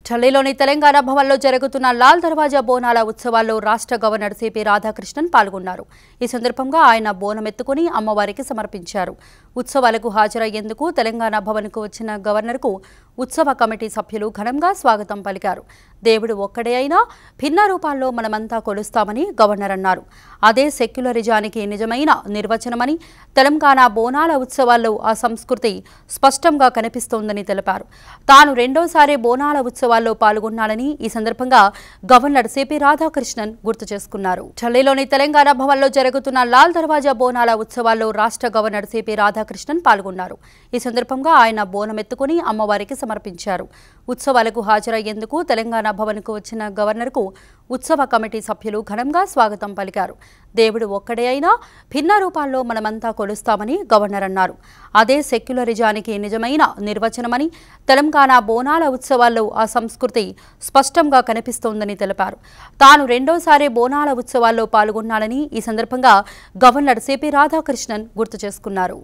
ఢిల్లీలోని తెలంగాణ భవన్లో జరుగుతున్న లాల్ దర్వాజా బోనాల ఉత్సవాల్లో రాష్ట్ర గవర్నర్ సిపి రాధాకృష్ణన్ పాల్గొన్నారు ఈ సందర్భంగా ఆయన బోనం ఎత్తుకుని అమ్మవారికి సమర్పించారు ఉత్సవాలకు హాజరయ్యేందుకు తెలంగాణ భవన్కు వచ్చిన గవర్నర్కు ఉత్సవ కమిటీ సభ్యులు ఘనంగా స్వాగతం పలికారు దేవుడు ఒక్కడే అయినా భిన్న రూపాల్లో మనమంతా కొలుస్తామని గవర్నర్ అన్నారు అదే సెక్యులరిజానికి నిజమైన నిర్వచనమని తెలంగాణ బోనాల ఉత్సవాల్లో ఆ సంస్కృతి స్పష్టంగా కనిపిస్తోందని తెలిపారు తాను రెండోసారి బోనాల ఉత్సవాల్లో పాల్గొన్నానని ఈ సందర్భంగా గవర్నర్ సిపి రాధాకృష్ణన్ గుర్తు చేసుకున్నారు ఢిల్లీలోని తెలంగాణ భవన్లో జరుగుతున్న లాల్ దర్వాజా బోనాల ఉత్సవాల్లో రాష్ట్ర గవర్నర్ సిపి రాధాకృష్ణన్ పాల్గొన్నారు ఈ సందర్భంగా ఆయన బోనం ఎత్తుకుని అమ్మవారికి సమర్పించారు ఉత్సవాలకు హాజరయ్యేందుకు తెలంగాణ భవన్కు వచ్చిన గవర్నర్కు ఉత్సవ కమిటీ సభ్యులు ఘనంగా స్వాగతం పలికారు దేవుడు ఒక్కడే అయినా భిన్న రూపాల్లో మనమంతా కొలుస్తామని గవర్నర్ అన్నారు అదే సెక్యులరిజానికి నిజమైన నిర్వచనమని తెలంగాణ బోనాల ఉత్సవాల్లో ఆ సంస్కృతి స్పష్టంగా కనిపిస్తోందని తెలిపారు తాను రెండోసారి బోనాల ఉత్సవాల్లో పాల్గొన్నానని ఈ సందర్భంగా గవర్నర్ సిపి రాధాకృష్ణన్ గుర్తు చేసుకున్నారు